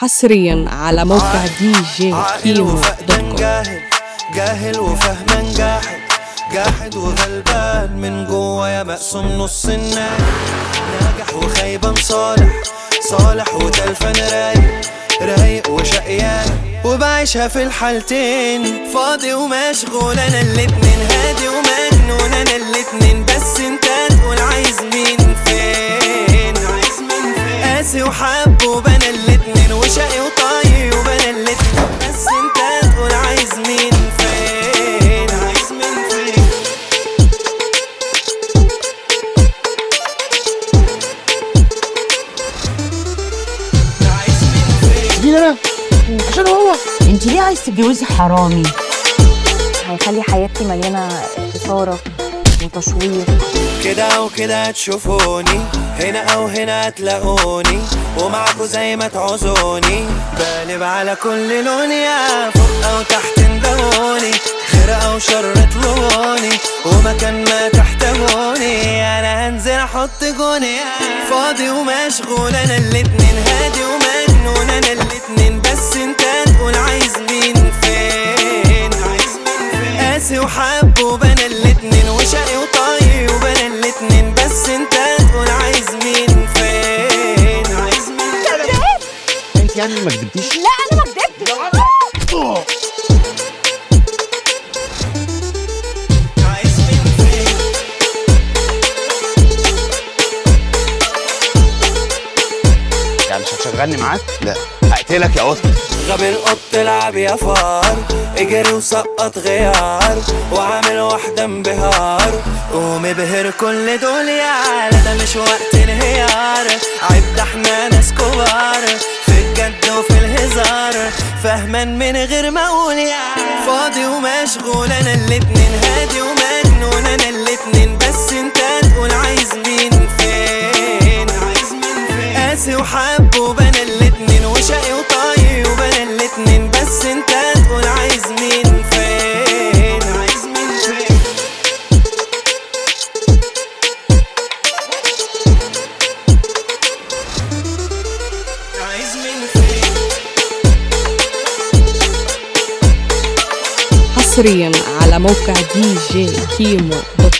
حصريا على موقع دي جي عاقل كيمو دوت وفقدان كوم جاهل جاهل وفهمان جاحد جاحد وغلبان من جوا يا مقسوم نص الناس ناجح وخيبان صالح صالح وتلفان رايق رايق وشقيان وبعيشها في الحالتين فاضي ومشغول انا الاتنين هادي ومجنون انا الاتنين بس انت تقول عايز مين فين عايز مين فين قاسي وحب وبنا الاتنين وشقي وطايي وبنا الاتنين بس انت تقول عايز مين فين عايز مين فين عايز مين فين مين انا عشان هو انت ليه عايز تتجوزي حرامي هيخلي حياتي مليانة إثارة وتشويق كده او كده هتشوفوني هنا او هنا هتلاقوني ومعاكوا زي ما تعوزوني بقلب على كل لون يا فوق او تحت اندهوني خير او شر اطلبوني ومكان ما تحتاجوني انا هنزل احط جوني فاضي ومشغول انا الاتنين هادي ومجنون انا الاتنين بس انت تقول عايز مين فين عايز مين فين قاسي وحب وبنا الاتنين وشقي وطايي وبنا الاتنين بس انت تقول عايز مين فين عايز مين فين انت يعني ما كدبتيش لا أنا ما كدبتش عايز مين فين يعني مش هتشغلني معاك لا هقتلك يا قط غبي القط العب يا فار اجري وسقط غيار وعامل واحدة انبهار ومبهر كل دول يا عالة ده مش وقت انهيار عيب ده احنا ناس كبار في الجد وفي الهزار فهمان من غير ما اقول يا فاضي ومشغول انا الاتنين هادي ومجنون انا الاتنين بس انت تقول عايز مين فين عايز مين فين قاسي وحب وبنا الاتنين وشقي وطايي وبنا الاتنين بس انت تقول عايز مين فين عايز مين فين عايز مين فين حصريا على موقع دي جي كيمو دوت